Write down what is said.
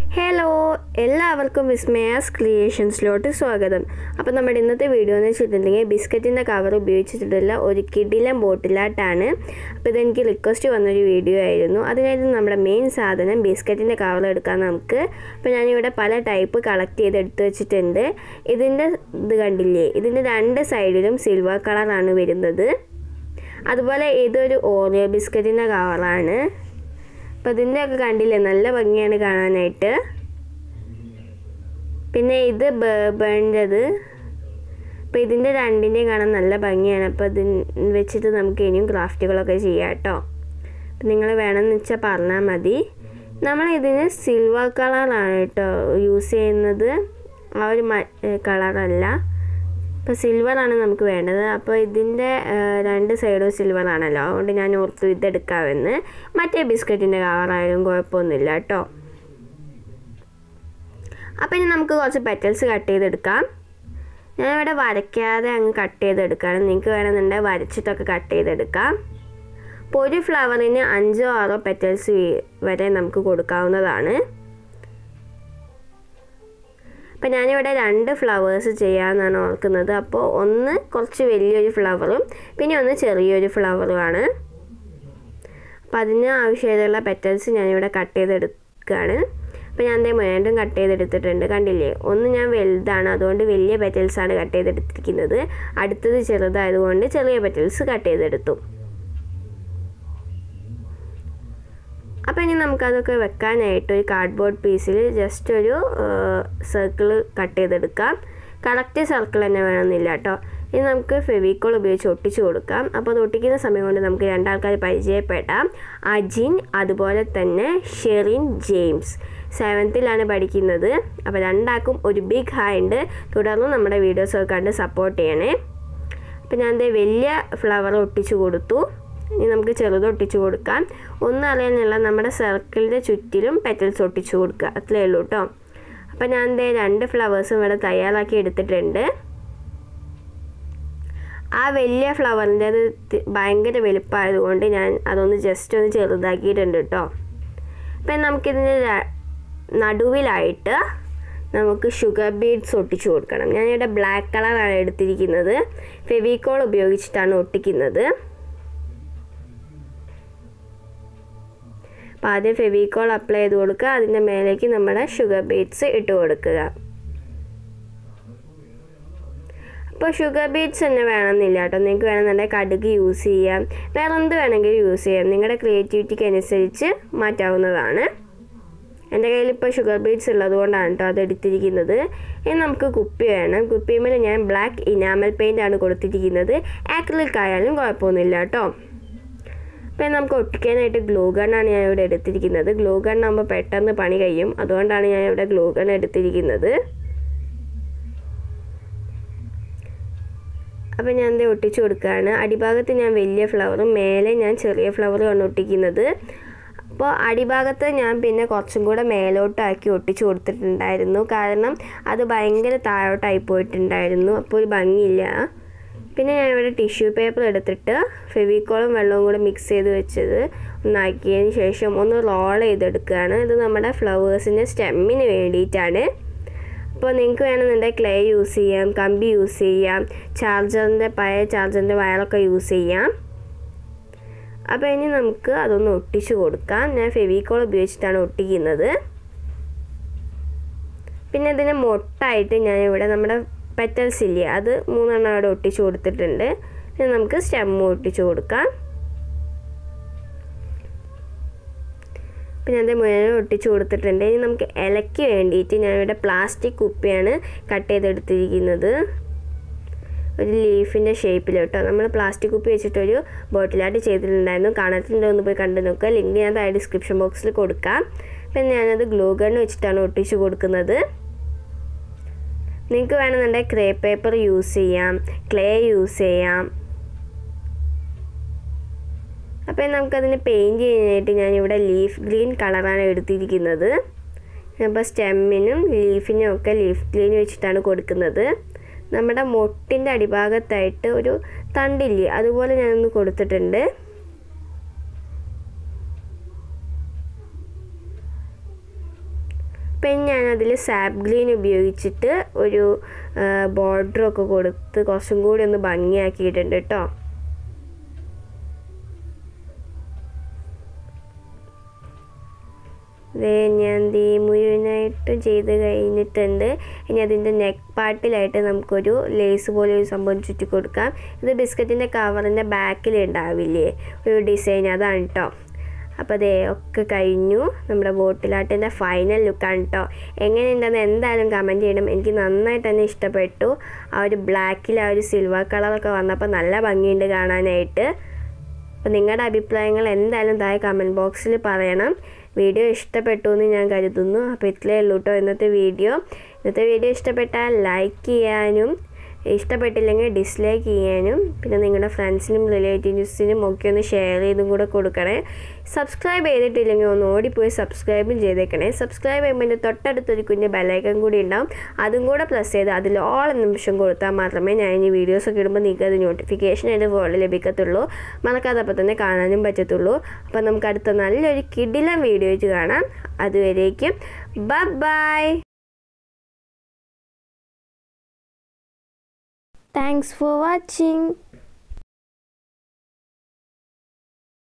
hello എല്ലാവർക്കും വിസ്മയാസ് ക്രിയേഷൻസിലോട്ട് സ്വാഗതം അപ്പോൾ നമ്മുടെ ഇന്നത്തെ വീഡിയോ എന്ന് വെച്ചിട്ടുണ്ടെങ്കിൽ ബിസ്ക്കറ്റിൻ്റെ കവർ ഉപയോഗിച്ചിട്ടുള്ള ഒരു കിടിലം ബോട്ടിലാട്ടാണ് അപ്പോൾ ഇതെനിക്ക് റിക്വസ്റ്റ് വന്നൊരു വീഡിയോ ആയിരുന്നു അതിനായിട്ട് നമ്മുടെ മെയിൻ സാധനം ബിസ്ക്കറ്റിൻ്റെ കവർ എടുക്കാൻ നമുക്ക് അപ്പോൾ ഞാനിവിടെ പല ടൈപ്പ് കളക്ട് ചെയ്ത് എടുത്ത് വെച്ചിട്ടുണ്ട് ഇതിൻ്റെ ഇത് കണ്ടില്ലേ ഇതിൻ്റെ രണ്ട് സൈഡിലും സിൽവർ കളറാണ് വരുന്നത് അതുപോലെ ഇതൊരു ഓറിയോ ബിസ്ക്കറ്റിൻ്റെ കവറാണ് അപ്പോൾ ഇതിൻ്റെ ഒക്കെ കണ്ടില്ലേ നല്ല ഭംഗിയാണ് കാണാനായിട്ട് പിന്നെ ഇത് ബേബേണ്ടത് അപ്പോൾ ഇതിൻ്റെ രണ്ടിൻ്റെയും കാണാൻ നല്ല ഭംഗിയാണ് അപ്പോൾ ഇത് വെച്ചിട്ട് നമുക്ക് ഇനിയും ക്രാഫ്റ്റുകളൊക്കെ ചെയ്യാം കേട്ടോ അപ്പം നിങ്ങൾ വേണമെന്ന് വെച്ചാൽ പറഞ്ഞാൽ മതി നമ്മൾ ഇതിന് സിൽവർ കളറാണ് കേട്ടോ യൂസ് ചെയ്യുന്നത് ആ ഒരു കളറല്ല അപ്പോൾ സിൽവറാണ് നമുക്ക് വേണ്ടത് അപ്പോൾ ഇതിൻ്റെ രണ്ട് സൈഡും സിൽവർ ആണല്ലോ അതുകൊണ്ട് ഞാൻ ഓർത്തു ഇതെടുക്കാമെന്ന് മറ്റേ ബിസ്ക്കറ്റിൻ്റെ കളറായാലും കുഴപ്പമൊന്നുമില്ല കേട്ടോ അപ്പോൾ ഇനി നമുക്ക് കുറച്ച് പെറ്റൽസ് കട്ട് ചെയ്തെടുക്കാം ഞാനിവിടെ വരയ്ക്കാതെ അങ്ങ് കട്ട് ചെയ്തെടുക്കുകയാണ് നിങ്ങൾക്ക് വേണമെന്നുണ്ടെങ്കിൽ വരച്ചിട്ടൊക്കെ കട്ട് ചെയ്തെടുക്കാം അപ്പോൾ ഒരു ഫ്ലവറിന് അഞ്ചോ ആറോ പെറ്റൽസ് വരെ നമുക്ക് കൊടുക്കാവുന്നതാണ് അപ്പം ഞാനിവിടെ രണ്ട് ഫ്ലവേഴ്സ് ചെയ്യാമെന്നാണ് ഓർക്കുന്നത് അപ്പോൾ ഒന്ന് കുറച്ച് വലിയൊരു ഫ്ലവറും പിന്നെ ഒന്ന് ചെറിയൊരു ഫ്ലവറുമാണ് അപ്പോൾ അതിന് ആവശ്യമായിട്ടുള്ള പെറ്റൽസ് ഞാനിവിടെ കട്ട് ചെയ്തെടുക്കുകയാണ് അപ്പോൾ ഞാൻ അതേ വീണ്ടും കട്ട് ചെയ്തെടുത്തിട്ടുണ്ട് കണ്ടില്ലേ ഒന്ന് ഞാൻ വലുതാണ് അതുകൊണ്ട് വലിയ പെറ്റൽസാണ് കട്ട് ചെയ്തെടുത്തിരിക്കുന്നത് അടുത്തത് ചെറുതായതുകൊണ്ട് ചെറിയ പെറ്റൽസ് കട്ട് ചെയ്തെടുത്തു അപ്പോൾ ഇനി നമുക്കതൊക്കെ വെക്കാനായിട്ട് ഒരു കാർഡ്ബോർഡ് പീസിൽ ജസ്റ്റ് ഒരു സർക്കിൾ കട്ട് ചെയ്തെടുക്കാം കറക്റ്റ് സർക്കിൾ തന്നെ വേണമെന്നില്ല കേട്ടോ ഇനി നമുക്ക് ഫെവിക്കോൾ ഉപയോഗിച്ച് ഒട്ടിച്ചു കൊടുക്കാം അപ്പോൾ അത് ഒട്ടിക്കുന്ന സമയം കൊണ്ട് നമുക്ക് രണ്ടാൾക്കാർ പരിചയപ്പെടാം അജിൻ അതുപോലെ തന്നെ ഷെറിൻ ജെയിംസ് സെവൻത്തിലാണ് പഠിക്കുന്നത് അപ്പോൾ രണ്ടാൾക്കും ഒരു ബിഗ് ഹായ് ഉണ്ട് തുടർന്ന് നമ്മുടെ വീഡിയോസൊക്കെ കണ്ട് സപ്പോർട്ട് ചെയ്യണേ അപ്പോൾ ഞാൻ വലിയ ഫ്ലവർ ഒട്ടിച്ചു കൊടുത്തു ഇനി നമുക്ക് ചെറുത് ഒട്ടിച്ചു കൊടുക്കാം ഒന്ന് അറിയാനുള്ള നമ്മുടെ സർക്കിളിൻ്റെ ചുറ്റിലും പെറ്റൽസ് ഒട്ടിച്ചു കൊടുക്കുക അത്രയേ ഉള്ളൂ കേട്ടോ അപ്പോൾ ഞാൻ ദേ രണ്ട് ഫ്ലവേഴ്സും ഇവിടെ തയ്യാറാക്കി എടുത്തിട്ടുണ്ട് ആ വലിയ ഫ്ലവറിൻ്റെ അത് ഭയങ്കര വലുപ്പമായതുകൊണ്ട് ഞാൻ അതൊന്ന് ജസ്റ്റ് ഒന്ന് ചെറുതാക്കിയിട്ടുണ്ട് കേട്ടോ അപ്പം നമുക്കിതിൻ്റെ നടുവിലായിട്ട് നമുക്ക് ഷുഗർ ബീഡ്സ് ഒട്ടിച്ചു കൊടുക്കണം ഞാനിവിടെ ബ്ലാക്ക് കളറാണ് എടുത്തിരിക്കുന്നത് ഫെവിക്കോൾ ഉപയോഗിച്ചിട്ടാണ് ഒട്ടിക്കുന്നത് അപ്പോൾ ആദ്യം ഫെവിക്കോൾ അപ്ലൈ ചെയ്ത് കൊടുക്കുക അതിൻ്റെ മേലേക്ക് നമ്മുടെ ഷുഗർ ബീഡ്സ് ഇട്ട് കൊടുക്കുക അപ്പോൾ ഷുഗർ ബീഡ്സ് തന്നെ വേണമെന്നില്ല കേട്ടോ നിങ്ങൾക്ക് വേണമെന്നുണ്ടെങ്കിൽ കടുക് യൂസ് ചെയ്യാം വേറെ എന്ത് വേണമെങ്കിലും യൂസ് ചെയ്യാം നിങ്ങളുടെ ക്രിയേറ്റിവിറ്റിക്ക് അനുസരിച്ച് മാറ്റാവുന്നതാണ് എൻ്റെ കയ്യിൽ ഇപ്പോൾ ഷുഗർ ബീഡ്സ് ഉള്ളത് കൊണ്ടാണ് കേട്ടോ അത് എടുത്തിരിക്കുന്നത് ഇനി നമുക്ക് കുപ്പി വേണം കുപ്പിയുമ്പോൾ ഞാൻ ബ്ലാക്ക് ഇനാമൽ പെയിൻ്റ് ആണ് കൊടുത്തിരിക്കുന്നത് ആക്രിലിക് ആയാലും കുഴപ്പമൊന്നുമില്ല കേട്ടോ അപ്പം നമുക്ക് ഒട്ടിക്കാനായിട്ട് ഗ്ലൂ ഗണ്ണാണ് ഞാൻ ഇവിടെ എടുത്തിരിക്കുന്നത് ഗ്ലൂ ഗണ്ണാകുമ്പോൾ പെട്ടെന്ന് പണി കഴിയും അതുകൊണ്ടാണ് ഞാൻ ഇവിടെ ഗ്ലൂ ഗൺ എടുത്തിരിക്കുന്നത് അപ്പം ഞാൻ ഇത് ഒട്ടിച്ചു കൊടുക്കുകയാണ് അടിഭാഗത്ത് ഞാൻ വലിയ ഫ്ലവറും മേലെ ഞാൻ ചെറിയ ഫ്ലവറുമാണ് ഒട്ടിക്കുന്നത് അപ്പോൾ അടിഭാഗത്ത് ഞാൻ പിന്നെ കുറച്ചും കൂടെ മേലോട്ടാക്കി ഒട്ടിച്ചു കൊടുത്തിട്ടുണ്ടായിരുന്നു കാരണം അത് ഭയങ്കര താഴോട്ടായി പോയിട്ടുണ്ടായിരുന്നു അപ്പോൾ ഒരു ഭംഗിയില്ല പിന്നെ ഞാൻ ഇവിടെ ടിഷ്യൂ പേപ്പർ എടുത്തിട്ട് ഫെവിക്കോളും വെള്ളവും കൂടെ മിക്സ് ചെയ്ത് വെച്ചത് ഒന്നാക്കിയതിന് ശേഷം ഒന്ന് റോൾ ചെയ്തെടുക്കുകയാണ് ഇത് നമ്മുടെ ഫ്ലവേഴ്സിൻ്റെ സ്റ്റെമ്മിന് വേണ്ടിയിട്ടാണ് അപ്പോൾ നിങ്ങൾക്ക് വേണമെന്നുണ്ടെങ്കിൽ ക്ലേ യൂസ് ചെയ്യാം കമ്പി യൂസ് ചെയ്യാം ചാർജറിൻ്റെ പഴയ ചാർജറിൻ്റെ വയറൊക്കെ യൂസ് ചെയ്യാം അപ്പോൾ ഇനി നമുക്ക് അതൊന്ന് ഒട്ടിച്ചു കൊടുക്കാം ഞാൻ ഫെവിക്കോൾ ഉപയോഗിച്ചിട്ടാണ് ഒട്ടിക്കുന്നത് പിന്നെ ഇതിന് മൊട്ടായിട്ട് ഞാൻ ഇവിടെ നമ്മുടെ പെറ്റൽസ് ഇല്ലേ അത് മൂന്നെണ്ണം അവിടെ ഒട്ടിച്ചു കൊടുത്തിട്ടുണ്ട് ഇനി നമുക്ക് സ്റ്റെമ്മ് ഒട്ടിച്ചു കൊടുക്കാം പിന്നെ അത് മുഴുവൻ ഒട്ടിച്ചു കൊടുത്തിട്ടുണ്ട് ഇനി നമുക്ക് ഇലയ്ക്ക് വേണ്ടിയിട്ട് ഞാനിവിടെ പ്ലാസ്റ്റിക് കുപ്പിയാണ് കട്ട് ചെയ്തെടുത്തിരിക്കുന്നത് ഒരു ലീഫിൻ്റെ ഷേപ്പിൽ കേട്ടോ നമ്മൾ പ്ലാസ്റ്റിക് കുപ്പി വെച്ചിട്ടൊരു ബോട്ടിലായിട്ട് ചെയ്തിട്ടുണ്ടായിരുന്നു കാണാത്തിൻ്റെ ഒന്ന് പോയി കണ്ടു നോക്കുക ലിങ്ക് ഞാൻ താഴെ ഡിസ്ക്രിപ്ഷൻ ബോക്സിൽ കൊടുക്കാം പിന്നെ ഞാനത് ഗ്ലൂ ഗൺ വെച്ചിട്ടാണ് ഒട്ടിച്ചു കൊടുക്കുന്നത് നിങ്ങൾക്ക് വേണമെന്നുണ്ടെങ്കിൽ ക്രേ പേപ്പർ യൂസ് ചെയ്യാം ക്ലേ യൂസ് ചെയ്യാം അപ്പോൾ നമുക്കതിന് പെയിൻറ്റ് ചെയ്യാനായിട്ട് ഞാനിവിടെ ലീഫ് ഗ്രീൻ കളറാണ് എടുത്തിരിക്കുന്നത് അപ്പോൾ സ്റ്റെമ്മിനും ലീഫിനും ഒക്കെ ലീഫ് ഗ്രീൻ വെച്ചിട്ടാണ് കൊടുക്കുന്നത് നമ്മുടെ മൊട്ടിൻ്റെ അടിഭാഗത്തായിട്ട് ഒരു തണ്ടില്ലേ അതുപോലെ ഞാനൊന്ന് കൊടുത്തിട്ടുണ്ട് അപ്പം ഇനി ഞാനതിൽ സാപ്പ് ഗ്രീൻ ഉപയോഗിച്ചിട്ട് ഒരു ബോർഡറൊക്കെ കൊടുത്ത് കുറച്ചും കൂടി ഒന്ന് ഭംഗിയാക്കിയിട്ടുണ്ട് കേട്ടോ ഇത് ഞാൻ ദീ മുഴുവനായിട്ടും ചെയ്ത് കഴിഞ്ഞിട്ടുണ്ട് ഇനി അതിൻ്റെ നെക്ക് പാർട്ടിലായിട്ട് നമുക്കൊരു ലേസ് പോലെ ഒരു സംഭവം ചുറ്റി കൊടുക്കാം ഇത് ബിസ്ക്കറ്റിൻ്റെ കവറിൻ്റെ ബാക്കിൽ ഉണ്ടാവില്ലേ ഒരു ഡിസൈൻ അതാണ് കേട്ടോ അപ്പോൾ അതേ ഒക്കെ കഴിഞ്ഞു നമ്മുടെ ബോട്ടിലാട്ടിൻ്റെ ഫൈനൽ ലുക്കാണ് കേട്ടോ എങ്ങനെയുണ്ടെന്ന് എന്തായാലും കമൻറ്റ് ചെയ്യണം എനിക്ക് നന്നായിട്ട് തന്നെ ഇഷ്ടപ്പെട്ടു ആ ഒരു ബ്ലാക്കിൽ ആ ഒരു സിൽവർ കളറൊക്കെ വന്നപ്പോൾ നല്ല ഭംഗിയുണ്ട് കാണാനായിട്ട് അപ്പോൾ നിങ്ങളുടെ അഭിപ്രായങ്ങൾ എന്തായാലും താഴെ കമൻറ്റ് ബോക്സിൽ പറയണം വീഡിയോ ഇഷ്ടപ്പെട്ടു എന്ന് ഞാൻ കരുതുന്നു അപ്പോൾ ഇത്രയേ ഉള്ളൂ കേട്ടോ ഇന്നത്തെ വീഡിയോ ഇന്നത്തെ വീഡിയോ ഇഷ്ടപ്പെട്ടാൽ ലൈക്ക് ചെയ്യാനും ഇഷ്ടപ്പെട്ടില്ലെങ്കിൽ ഡിസ്ലൈക്ക് ചെയ്യാനും പിന്നെ നിങ്ങളുടെ ഫ്രണ്ട്സിനും റിലേറ്റീവ്സിനും ഒക്കെ ഒന്ന് ഷെയർ ചെയ്തും കൂടെ കൊടുക്കണേ സബ്സ്ക്രൈബ് ചെയ്തിട്ടില്ലെങ്കിൽ ഒന്ന് ഓടിപ്പോയി സബ്സ്ക്രൈബും ചെയ്തേക്കണേ സബ്സ്ക്രൈബ് ചെയ്യുമ്പോൾ എൻ്റെ തൊട്ടടുത്തൊരു കുഞ്ഞ് ബെലൈക്കൻ കൂടി ഉണ്ടാവും അതും കൂടെ പ്രസ് ചെയ്ത് അതിൽ ഓൾ നിമിഷം കൊടുത്താൽ മാത്രമേ ഞാൻ ഇനി വീഡിയോസൊക്കെ ഇടുമ്പോൾ നിങ്ങൾക്ക് അത് നോട്ടിഫിക്കേഷൻ എൻ്റെ ഫോണിൽ ലഭിക്കത്തുള്ളൂ മറക്കാതെ അപ്പോൾ തന്നെ കാണാനും പറ്റത്തുള്ളൂ അപ്പോൾ നമുക്ക് അടുത്ത നല്ലൊരു കിടിലം വീഡിയോ വെച്ച് കാണാം അതുവരേക്കും ബൈ താങ്ക്സ് ഫോർ വാച്ചിങ്